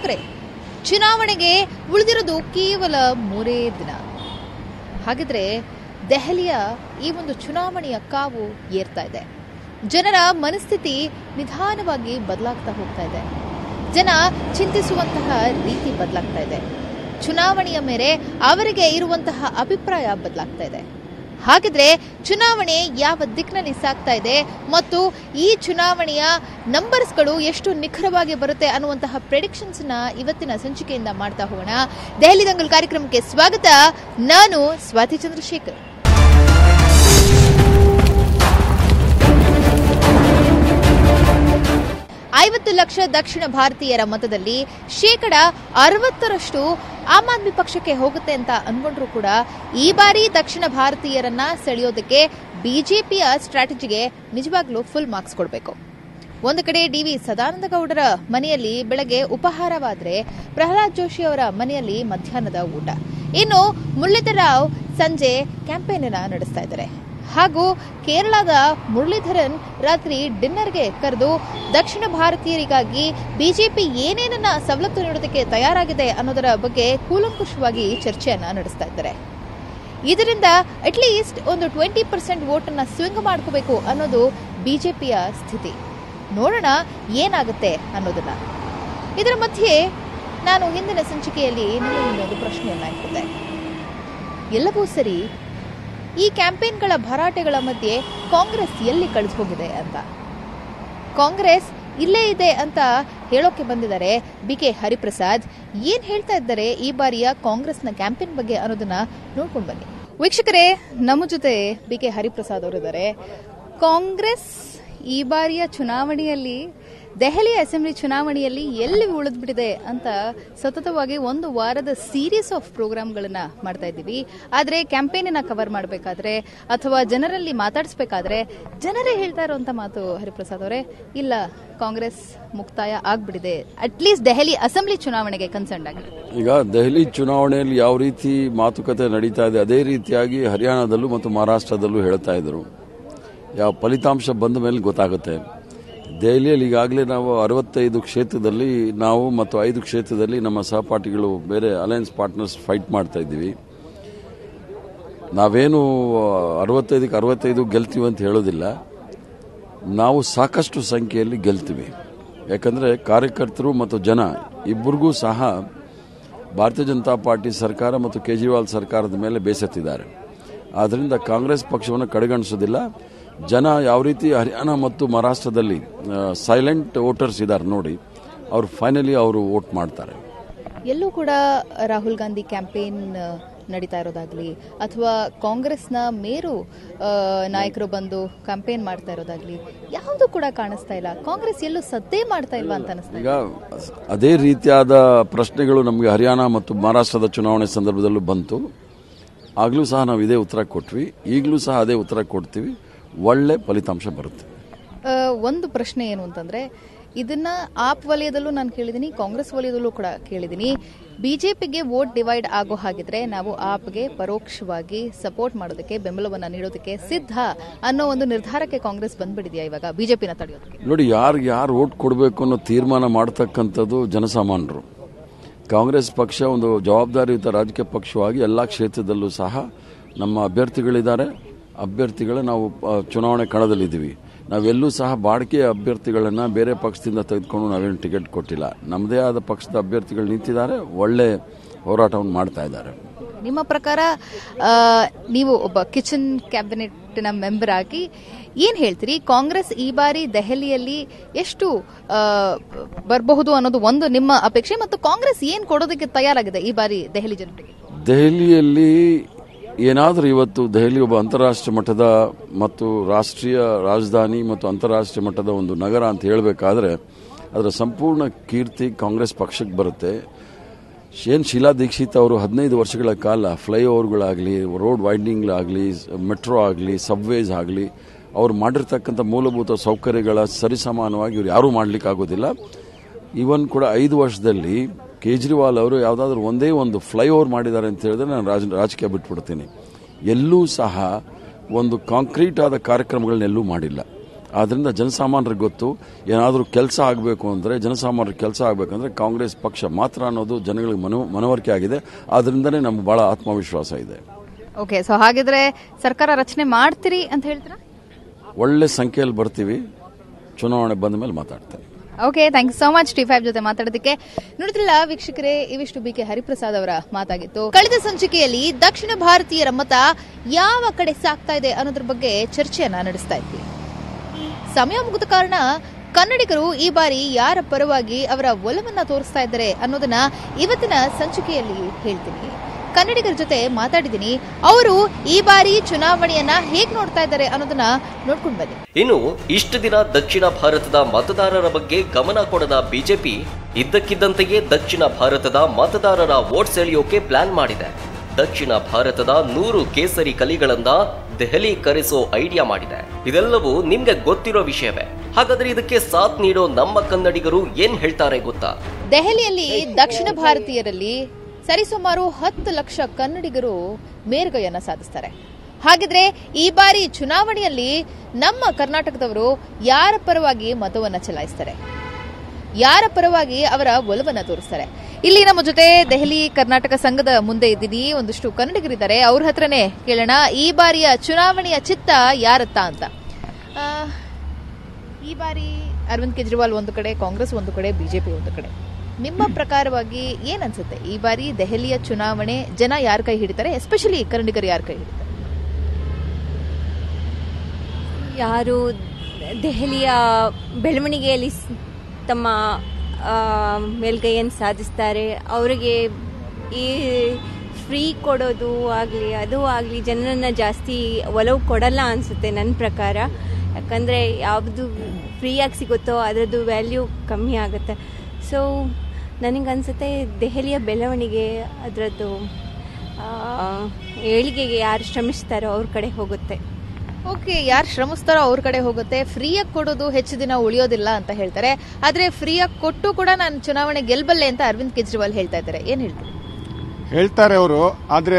ವೀಕ್ಷಕರೇ ಚುನಾವಣೆಗೆ ಉಳಿದಿರೋದು ಕೇವಲ ಮೂರೇ ದಿನ ಹಾಗಿದ್ರೆ ದೆಹಲಿಯ ಈ ಒಂದು ಚುನಾವಣೆಯ ಕಾವು ಏರ್ತಾ ಇದೆ ಜನರ ಮನಸ್ಥಿತಿ ನಿಧಾನವಾಗಿ ಬದಲಾಗ್ತಾ ಹೋಗ್ತಾ ಇದೆ ಜನ ಚಿಂತಿಸುವಂತಹ ರೀತಿ ಬದಲಾಗ್ತಾ ಇದೆ ಚುನಾವಣೆಯ ಮೇಲೆ ಅವರಿಗೆ ಇರುವಂತಹ ಅಭಿಪ್ರಾಯ ಬದಲಾಗ್ತಾ ಇದೆ ಹಾಗಿದ್ರೆ ಚುನಾವಣೆ ಯಾವ ದಿಕ್ಕಿನಲ್ಲಿ ಸಾಗ್ತಾ ಇದೆ ಮತ್ತು ಈ ಚುನಾವಣೆಯ ನಂಬರ್ಸ್ಗಳು ಎಷ್ಟು ನಿಖರವಾಗಿ ಬರುತ್ತೆ ಅನ್ನುವಂತಹ ಪ್ರೆಡಿಕ್ಷನ್ಸ್ ನ ಇವತ್ತಿನ ಸಂಚಿಕೆಯಿಂದ ಮಾಡ್ತಾ ಹೋಗೋಣ ದೆಹಲಿ ದಂಗಲ್ ಕಾರ್ಯಕ್ರಮಕ್ಕೆ ಸ್ವಾಗತ ನಾನು ಸ್ವಾತಿ ಚಂದ್ರಶೇಖರ್ ಐವತ್ತು ಲಕ್ಷ ದಕ್ಷಿಣ ಭಾರತೀಯರ ಮತದಲ್ಲಿ ಶೇಕಡ ಅರವತ್ತರಷ್ಟು ಆಮ್ ಆದ್ಮಿ ಪಕ್ಷಕ್ಕೆ ಹೋಗುತ್ತೆ ಅಂತ ಅನ್ಕೊಂಡ್ರು ಕೂಡ ಈ ಬಾರಿ ದಕ್ಷಿಣ ಭಾರತೀಯರನ್ನ ಸೆಳೆಯೋದಕ್ಕೆ ಬಿಜೆಪಿಯ ಸ್ಟ್ರಾಟಜಿಗೆ ನಿಜವಾಗ್ಲೂ ಫುಲ್ ಮಾರ್ಕ್ಸ್ ಕೊಡಬೇಕು ಒಂದು ಕಡೆ ಡಿವಿ ಸದಾನಂದ ಗೌಡರ ಮನೆಯಲ್ಲಿ ಬೆಳಗ್ಗೆ ಉಪಹಾರವಾದ್ರೆ ಪ್ರಹ್ಲಾದ್ ಜೋಶಿ ಅವರ ಮನೆಯಲ್ಲಿ ಮಧ್ಯಾಹ್ನದ ಊಟ ಇನ್ನು ಮುರಳೀಧರರಾವ್ ಸಂಜೆ ಕ್ಯಾಂಪೇನ್ ಅನ್ನ ನಡೆಸ್ತಾ ಇದ್ದಾರೆ ಹಾಗೂ ಕೇರಳದ ಮುರಳೀಧರನ್ ರಾತ್ರಿ ಡಿನ್ನರ್ಗೆ ಕರೆದು ದಕ್ಷಿಣ ಭಾರತೀಯರಿಗಾಗಿ ಬಿಜೆಪಿ ಏನೇನನ್ನ ಸವಲತ್ತು ನೀಡೋದಕ್ಕೆ ತಯಾರಾಗಿದೆ ಅನ್ನೋದರ ಬಗ್ಗೆ ಕೂಲಂಕುಷವಾಗಿ ಚರ್ಚೆಯನ್ನ ನಡೆಸ್ತಾ ಇದ್ದಾರೆ ಇದರಿಂದ ಅಟ್ಲೀಸ್ಟ್ ಒಂದು ಟ್ವೆಂಟಿ ಪರ್ಸೆಂಟ್ ವೋಟ್ ಅನ್ನ ಸ್ವಿಂಗ್ ಮಾಡ್ಕೋಬೇಕು ಅನ್ನೋದು ಬಿಜೆಪಿಯ ಸ್ಥಿತಿ ನೋಡೋಣ ಏನಾಗುತ್ತೆ ಅನ್ನೋದನ್ನ ಇದರ ಮಧ್ಯೆ ನಾನು ಹಿಂದಿನ ಸಂಚಿಕೆಯಲ್ಲಿ ನಿಮ್ಮ ಮುಂದೆ ಒಂದು ಪ್ರಶ್ನೆಯನ್ನ ಇಟ್ಟಿದ್ದೆ ಎಲ್ಲವೂ ಸರಿ ಈ ಕ್ಯಾಂಪೇನ್ಗಳ ಭರಾಟೆಗಳ ಮಧ್ಯೆ ಕಾಂಗ್ರೆಸ್ ಎಲ್ಲಿ ಕಳೆದು ಹೋಗಿದೆ ಅಂತ ಕಾಂಗ್ರೆಸ್ ಇಲ್ಲೇ ಇದೆ ಅಂತ ಹೇಳೋಕೆ ಬಂದಿದ್ದಾರೆ ಬಿ ಕೆ ಹರಿಪ್ರಸಾದ್ ಏನ್ ಹೇಳ್ತಾ ಇದ್ದಾರೆ ಈ ಬಾರಿಯ ಕಾಂಗ್ರೆಸ್ನ ಕ್ಯಾಂಪೇನ್ ಬಗ್ಗೆ ಅನ್ನೋದನ್ನ ನೋಡ್ಕೊಂಡು ಬನ್ನಿ ವೀಕ್ಷಕರೇ ನಮ್ಮ ಜೊತೆ ಬಿ ಕೆ ಹರಿಪ್ರಸಾದ್ ಅವರಿದ್ದಾರೆ ಕಾಂಗ್ರೆಸ್ ಈ ಬಾರಿಯ ಚುನಾವಣೆಯಲ್ಲಿ ದೆಹಲಿ ಅಸೆಂಬ್ಲಿ ಚುನಾವಣೆಯಲ್ಲಿ ಎಲ್ಲಿ ಉಳಿದ್ಬಿಟ್ಟಿದೆ ಅಂತ ಸತತವಾಗಿ ಒಂದು ವಾರದ ಸೀರೀಸ್ ಆಫ್ ಪ್ರೋಗ್ರಾಮ್ಗಳನ್ನ ಮಾಡ್ತಾ ಇದ್ದೀವಿ ಆದರೆ ಕ್ಯಾಂಪೇನಿನ ಕವರ್ ಮಾಡಬೇಕಾದ್ರೆ ಅಥವಾ ಜನರಲ್ಲಿ ಮಾತಾಡಿಸ್ಬೇಕಾದ್ರೆ ಜನರೇ ಹೇಳ್ತಾ ಇರುವಂತ ಮಾತು ಹರಿಪ್ರಸಾದ್ ಅವರೇ ಇಲ್ಲ ಕಾಂಗ್ರೆಸ್ ಮುಕ್ತಾಯ ಆಗ್ಬಿಟ್ಟಿದೆ ಅಟ್ಲೀಸ್ಟ್ ದೆಹಲಿ ಅಸೆಂಬ್ಲಿ ಚುನಾವಣೆಗೆ ಕನ್ಸರ್ನ್ ಆಗಿದೆ ಈಗ ದೆಹಲಿ ಚುನಾವಣೆಯಲ್ಲಿ ಯಾವ ರೀತಿ ಮಾತುಕತೆ ನಡೀತಾ ಇದೆ ಅದೇ ರೀತಿಯಾಗಿ ಹರಿಯಾಣದಲ್ಲೂ ಮತ್ತು ಮಹಾರಾಷ್ಟ್ರದಲ್ಲೂ ಹೇಳ್ತಾ ಇದ್ರು ಯಾವ ಫಲಿತಾಂಶ ಬಂದ ಮೇಲೆ ಗೊತ್ತಾಗುತ್ತೆ ದೆಹಲಿಯಲ್ಲಿ ಈಗಾಗಲೇ ನಾವು ಅರವತ್ತೈದು ಕ್ಷೇತ್ರದಲ್ಲಿ ನಾವು ಮತ್ತು ಐದು ಕ್ಷೇತ್ರದಲ್ಲಿ ನಮ್ಮ ಸಹಪಾಠಿಗಳು ಬೇರೆ ಅಲಯನ್ಸ್ ಪಾರ್ಟ್ನರ್ಸ್ ಫೈಟ್ ಮಾಡ್ತಾ ಇದ್ದೀವಿ ನಾವೇನು ಅರವತ್ತೈದಕ್ಕೆ ಅರವತ್ತೈದು ಗೆಲ್ತೀವಿ ಅಂತ ಹೇಳೋದಿಲ್ಲ ನಾವು ಸಾಕಷ್ಟು ಸಂಖ್ಯೆಯಲ್ಲಿ ಗೆಲ್ತೀವಿ ಯಾಕಂದರೆ ಕಾರ್ಯಕರ್ತರು ಮತ್ತು ಜನ ಇಬ್ಬರಿಗೂ ಸಹ ಭಾರತೀಯ ಜನತಾ ಪಾರ್ಟಿ ಸರ್ಕಾರ ಮತ್ತು ಕೇಜ್ರಿವಾಲ್ ಸರ್ಕಾರದ ಮೇಲೆ ಬೇಸತ್ತಿದ್ದಾರೆ ಆದ್ದರಿಂದ ಕಾಂಗ್ರೆಸ್ ಪಕ್ಷವನ್ನು ಕಡೆಗಣಿಸೋದಿಲ್ಲ ಜನ ಯಾವ ರೀತಿ ಹರಿಯಾಣ ಮತ್ತು ಮಹಾರಾಷ್ಟ್ರದಲ್ಲಿ ಸೈಲೆಂಟ್ ವೋಟರ್ಸ್ ಇದ್ದಾರೆ ನೋಡಿ ಅವರು ಫೈನಲಿ ಅವರು ವೋಟ್ ಮಾಡ್ತಾರೆ ಎಲ್ಲೂ ಕೂಡ ರಾಹುಲ್ ಗಾಂಧಿ ಕ್ಯಾಂಪೇನ್ ನಡೀತಾ ಇರೋದಾಗ್ಲಿ ಅಥವಾ ಕಾಂಗ್ರೆಸ್ನ ಮೇರು ಆ, ನಾಯಕರು ಬಂದು ಕ್ಯಾಂಪೇನ್ ಮಾಡ್ತಾ ಇರೋದಾಗ್ಲಿ ಯಾವುದು ಕೂಡ ಕಾಣಿಸ್ತಾ ಇಲ್ಲ ಕಾಂಗ್ರೆಸ್ ಎಲ್ಲೂ ಸದ್ದೇ ಮಾಡ್ತಾ ಇಲ್ವಾ ಅಂತ ಅನಿಸ್ತಾ ಇದೆ. ಈಗ ಅದೇ ರೀತಿಯಾದ ಪ್ರಶ್ನೆಗಳು ನಮಗೆ ಹರಿಯಾಣ ಮತ್ತು ಮಹಾರಾಷ್ಟ್ರದ ಚುನಾವಣೆ ಸಂದರ್ಭದಲ್ಲೂ ಬಂತು ಆಗಲೂ ಸಹ ನಾವು ಇದೇ ಉತ್ತರ ಕೊಟ್ವಿ ಈಗಲೂ ಸಹ ಅದೇ ಉತ್ತರ ಕೊಡ್ತೀವಿ ಒಳ್ಳೆ ಫಲಿತಾಂಶ ಬರುತ್ತೆ ಆ, ಒಂದು ಪ್ರಶ್ನೆ ಏನು ಅಂತಂದ್ರೆ ಇದನ್ನ ಆಪ್ ವಲಯದಲ್ಲೂ ನಾನು ಕೇಳಿದ್ದೀನಿ ಕಾಂಗ್ರೆಸ್ ವಲಯದಲ್ಲೂ ಕೂಡ ಕೇಳಿದ್ದೀನಿ ಬಿಜೆಪಿಗೆ ವೋಟ್ ಡಿವೈಡ್ ಆಗೋ ಹಾಗಿದ್ರೆ ನಾವು ಆಪ್ಗೆ ಪರೋಕ್ಷವಾಗಿ ಸಪೋರ್ಟ್ ಮಾಡೋದಕ್ಕೆ ಬೆಂಬಲವನ್ನ ನೀಡೋದಕ್ಕೆ ಸಿದ್ಧ ಅನ್ನೋ ಒಂದು ನಿರ್ಧಾರಕ್ಕೆ ಕಾಂಗ್ರೆಸ್ ಬಂದ್ಬಿಡಿದೆಯಾ ಇವಾಗ ಬಿಜೆಪಿನ ತಡೆಯೋದಕ್ಕೆ ನೋಡಿ ಯಾರಿಗೆ ಯಾರು ವೋಟ್ ಕೊಡಬೇಕು ಅನ್ನೋ ತೀರ್ಮಾನ ಮಾಡ್ತಕ್ಕಂಥದ್ದು ಜನಸಾಮಾನ್ಯರು ಕಾಂಗ್ರೆಸ್ ಪಕ್ಷ ಒಂದು ಜವಾಬ್ದಾರಿಯುತ ರಾಜಕೀಯ ಪಕ್ಷವಾಗಿ ಎಲ್ಲ ಕ್ಷೇತ್ರದಲ್ಲೂ ಸಹ ನಮ್ಮ ಅಭ್ಯರ್ಥಿಗಳಿದ್ದಾರೆ ಅಭ್ಯರ್ಥಿಗಳು ನಾವು ಆ, ಚುನಾವಣೆ ಕಣದಲ್ಲಿದ್ದೀವಿ ನಾವೆಲ್ಲೂ ಸಹ ಬಾಡಿಕೆಯ ಅಭ್ಯರ್ಥಿಗಳನ್ನು ಬೇರೆ ಪಕ್ಷದಿಂದ ತೆಗೆದುಕೊಂಡು ನಾವೇನು ಟಿಕೆಟ್ ಕೊಟ್ಟಿಲ್ಲ ನಮ್ಮದೇ ಆದ ಪಕ್ಷದ ಅಭ್ಯರ್ಥಿಗಳು ನಿಂತಿದ್ದಾರೆ ಒಳ್ಳೆ ಹೋರಾಟವನ್ನು ಮಾಡ್ತಾ ಇದ್ದಾರೆ ನಿಮ್ಮ ಪ್ರಕಾರ ಆ, ನೀವು ಒಬ್ಬ ಕಿಚನ್ ಕ್ಯಾಬಿನೆಟ್ನ ಮೆಂಬರ್ ಆಗಿ ಏನ್ ಹೇಳ್ತೀರಿ ಕಾಂಗ್ರೆಸ್ ಈ ಬಾರಿ ದೆಹಲಿಯಲ್ಲಿ ಎಷ್ಟು ಆ, ಬರಬಹುದು ಅನ್ನೋದು ಒಂದು ನಿಮ್ಮ ಅಪೇಕ್ಷೆ ಮತ್ತು ಕಾಂಗ್ರೆಸ್ ಏನ್ ಕೊಡೋದಕ್ಕೆ ತಯಾರಾಗಿದೆ ಈ ಬಾರಿ ದೆಹಲಿ ಜನತೆಗೆ ದೆಹಲಿಯಲ್ಲಿ ಏನಾದರೂ ಇವತ್ತು ದೆಹಲಿ ಒಬ್ಬ ಅಂತಾರಾಷ್ಟ್ರೀಯ ಮಟ್ಟದ ಮತ್ತು ರಾಷ್ಟ್ರೀಯ ರಾಜಧಾನಿ ಮತ್ತು ಅಂತಾರಾಷ್ಟ್ರೀಯ ಮಟ್ಟದ ಒಂದು ನಗರ ಅಂತ ಹೇಳಬೇಕಾದ್ರೆ ಅದರ ಸಂಪೂರ್ಣ ಕೀರ್ತಿ ಕಾಂಗ್ರೆಸ್ ಪಕ್ಷಕ್ಕೆ ಬರುತ್ತೆ ಏನು ಶೀಲಾ ದೀಕ್ಷಿತ್ ಅವರು ಹದಿನೈದು ವರ್ಷಗಳ ಕಾಲ ಫ್ಲೈಓವರ್ಗಳಾಗಲಿ ರೋಡ್ ವೈಂಡಿಂಗ್ಗಳಾಗಲಿ ಮೆಟ್ರೋ ಆಗಲಿ ಸಬ್ವೇಸ್ ಆಗಲಿ ಅವ್ರು ಮಾಡಿರ್ತಕ್ಕಂಥ ಮೂಲಭೂತ ಸೌಕರ್ಯಗಳ ಸರಿಸಮಾನವಾಗಿ ಇವ್ರು ಯಾರೂ ಮಾಡಲಿಕ್ಕಾಗೋದಿಲ್ಲ ಇವನ್ ಕೂಡ ಐದು ವರ್ಷದಲ್ಲಿ ಕೇಜ್ರಿವಾಲ್ ಅವರು ಯಾವುದಾದ್ರೂ ಒಂದೇ ಒಂದು ಫ್ಲೈಓವರ್ ಮಾಡಿದ್ದಾರೆ ಅಂತ ಹೇಳಿದ್ರೆ ನಾನು ರಾಜ ರಾಜಕೀಯ ಬಿಟ್ಬಿಡ್ತೀನಿ ಎಲ್ಲೂ ಸಹ ಒಂದು ಕಾಂಕ್ರೀಟ್ ಆದ ಕಾರ್ಯಕ್ರಮಗಳನ್ನೆಲ್ಲೂ ಮಾಡಿಲ್ಲ ಆದ್ರಿಂದ ಜನಸಾಮಾನ್ಯರಿಗೆ ಗೊತ್ತು ಏನಾದರೂ ಕೆಲಸ ಆಗಬೇಕು ಅಂದರೆ ಜನಸಾಮಾನ್ಯರಿಗೆ ಕೆಲಸ ಆಗಬೇಕಂದ್ರೆ ಕಾಂಗ್ರೆಸ್ ಪಕ್ಷ ಮಾತ್ರ ಅನ್ನೋದು ಜನಗಳಿಗೆ ಮನೋ ಮನವರಿಕೆ ಆಗಿದೆ ಆದ್ರಿಂದನೇ ನಮ್ಗೆ ಬಹಳ ಆತ್ಮವಿಶ್ವಾಸ ಇದೆ ಓಕೆ ಸೊ ಹಾಗಿದ್ರೆ ಸರ್ಕಾರ ರಚನೆ ಮಾಡ್ತೀರಿ ಅಂತ ಹೇಳ್ತೀರಾ ಒಳ್ಳೆ ಸಂಖ್ಯೆಯಲ್ಲಿ ಬರ್ತೀವಿ ಚುನಾವಣೆ ಬಂದ ಮೇಲೆ ಮಾತಾಡ್ತೇನೆ okay thank you so much T five ಜೊತೆ ಮಾತಾಡೋದಕ್ಕೆ ನೋಡಿದ್ರಲ್ಲ ವೀಕ್ಷಕರೇ ಇವಿಷ್ಟು ಬಿ ಕೆ ಹರಿಪ್ರಸಾದ್ ಅವರ ಮಾತಾಗಿತ್ತು ಕಳೆದ ಸಂಚಿಕೆಯಲ್ಲಿ ದಕ್ಷಿಣ ಭಾರತೀಯರ ಮತ ಯಾವ ಕಡೆ ಸಾಗ್ತಾ ಇದೆ ಅನ್ನೋದ್ರ ಬಗ್ಗೆ ಚರ್ಚೆಯನ್ನ ನಡೆಸ್ತಾ ಇದ್ವಿ ಸಮಯ ಮುಗಿದ ಕಾರಣ ಕನ್ನಡಿಗರು ಈ ಬಾರಿ ಯಾರ ಪರವಾಗಿ ಅವರ ಒಲವನ್ನ ತೋರಿಸ್ತಾ ಇದ್ದಾರೆ ಅನ್ನೋದನ್ನ ಇವತ್ತಿನ ಸಂಚಿಕೆಯಲ್ಲಿ ಹೇಳ್ತೀನಿ ಕನ್ನಡಿಗರ ಜೊತೆ ಮಾತಾಡಿದ್ದೀನಿ ಅವರು ಈ ಬಾರಿ ಚುನಾವಣೆಯನ್ನ ಹೇಗ್ ನೋಡ್ತಾ ಇದ್ದಾರೆ ಅನ್ನೋದನ್ನ ನೋಡ್ಕೊಂಡು ಬನ್ನಿ ಇನ್ನು ಇಷ್ಟು ದಿನ ದಕ್ಷಿಣ ಭಾರತದ ಮತದಾರರ ಬಗ್ಗೆ ಗಮನ ಕೊಡದ ಬಿಜೆಪಿ ಇದ್ದಕ್ಕಿದ್ದಂತೆಯೇ ದಕ್ಷಿಣ ಭಾರತದ ಮತದಾರರ ವೋಟ್ ಸೆಳೆಯೋಕೆ ಪ್ಲಾನ್ ಮಾಡಿದೆ ದಕ್ಷಿಣ ಭಾರತದ ನೂರು ಕೇಸರಿ ಕಲಿಗಳನ್ನ ದೆಹಲಿ ಕರೆಸೋ ಐಡಿಯಾ ಮಾಡಿದೆ ಇದೆಲ್ಲವೂ ನಿಮ್ಗೆ ಗೊತ್ತಿರೋ ವಿಷಯವೇ ಹಾಗಾದ್ರೆ ಇದಕ್ಕೆ ಸಾಥ್ ನೀಡೋ ನಮ್ಮ ಕನ್ನಡಿಗರು ಏನ್ ಹೇಳ್ತಾರೆ ಗೊತ್ತಾ ದೆಹಲಿಯಲ್ಲಿ ದಕ್ಷಿಣ ಭಾರತೀಯರಲ್ಲಿ ಸರಿಸುಮಾರು ಹತ್ತು ಲಕ್ಷ ಕನ್ನಡಿಗರು ಮೇಲ್ಗೈಯನ್ನ ಸಾಧಿಸ್ತಾರೆ ಹಾಗಿದ್ರೆ ಈ ಬಾರಿ ಚುನಾವಣೆಯಲ್ಲಿ ನಮ್ಮ ಕರ್ನಾಟಕದವರು ಯಾರ ಪರವಾಗಿ ಮತವನ್ನ ಚಲಾಯಿಸ್ತಾರೆ ಯಾರ ಪರವಾಗಿ ಅವರ ಒಲವನ್ನ ತೋರಿಸ್ತಾರೆ ಇಲ್ಲಿ ನಮ್ಮ ಜೊತೆ ದೆಹಲಿ ಕರ್ನಾಟಕ ಸಂಘದ ಮುಂದೆ ಇದ್ದೀನಿ ಒಂದಷ್ಟು ಕನ್ನಡಿಗರಿದ್ದಾರೆ ಅವ್ರ ಹತ್ರನೇ ಕೇಳೋಣ ಈ ಬಾರಿಯ ಚುನಾವಣೆಯ ಚಿತ್ತ ಯಾರತ್ತ ಅಂತ ಆ, ಈ ಬಾರಿ ಅರವಿಂದ್ ಕೇಜ್ರಿವಾಲ್ ಒಂದು ಕಡೆ ಕಾಂಗ್ರೆಸ್ ಒಂದು ಕಡೆ ಬಿಜೆಪಿ ಒಂದು ಕಡೆ ನಿಮ್ಮ ಪ್ರಕಾರವಾಗಿ ಏನ್ ಅನ್ಸುತ್ತೆ ಈ ಬಾರಿ ದೆಹಲಿಯ ಚುನಾವಣೆ ಜನ ಯಾರ ಕೈ ಹಿಡಿತಾರೆ ಎಸ್ಪೆಷಲಿ ಕನ್ನಡಿಗರು ಯಾರ ಕೈ ಹಿಡಿತಾರೆ ಯಾರು ದೆಹಲಿಯ ಬೆಳವಣಿಗೆಯಲ್ಲಿ ಸ್- ತಮ್ಮ ಆ, ಮೇಲ್ಗೈಯನ್ನು ಸಾಧಿಸ್ತಾರೆ ಅವರಿಗೆ ಈ ಫ್ರೀ ಕೊಡೋದು ಆಗಲಿ ಅದು ಆಗಲಿ ಜನರನ್ನು ಜಾಸ್ತಿ ಒಲವು ಕೊಡಲ್ಲ ಅನಿಸುತ್ತೆ ನನ್ನ ಪ್ರಕಾರ ಯಾಕಂದರೆ ಯಾವುದು ಫ್ರೀಯಾಗಿ ಸಿಗುತ್ತೋ ಅದರದ್ದು ವ್ಯಾಲ್ಯೂ ಕಮ್ಮಿ ಆಗುತ್ತೆ ಸೊ ನನಗನ್ಸುತ್ತೆ ದೆಹಲಿಯ ಬೆಳವಣಿಗೆ ಅದರದ್ದು ಆ, ಏಳಿಗೆಗೆ ಯಾರು ಶ್ರಮಿಸ್ತಾರೋ ಅವ್ರ ಕಡೆ ಹೋಗುತ್ತೆ ಓಕೆ ಯಾರು ಶ್ರಮಿಸ್ತಾರೋ ಅವ್ರ ಕಡೆ ಹೋಗುತ್ತೆ ಫ್ರೀಯಾಗಿ ಕೊಡೋದು ಹೆಚ್ಚು ದಿನ ಉಳಿಯೋದಿಲ್ಲ ಅಂತ ಹೇಳ್ತಾರೆ ಆದ್ರೆ ಫ್ರೀಯಾಗಿ ಕೊಟ್ಟು ಕೂಡ ನಾನು ಚುನಾವಣೆ ಗೆಲ್ಬಲ್ಲೆ ಅಂತ ಅರವಿಂದ್ ಕೇಜ್ರಿವಾಲ್ ಹೇಳ್ತಾ ಇದ್ದಾರೆ ಏನ್ ಹೇಳ್ತಾರೆ ಹೇಳ್ತಾರೆ ಅವರು ಆದರೆ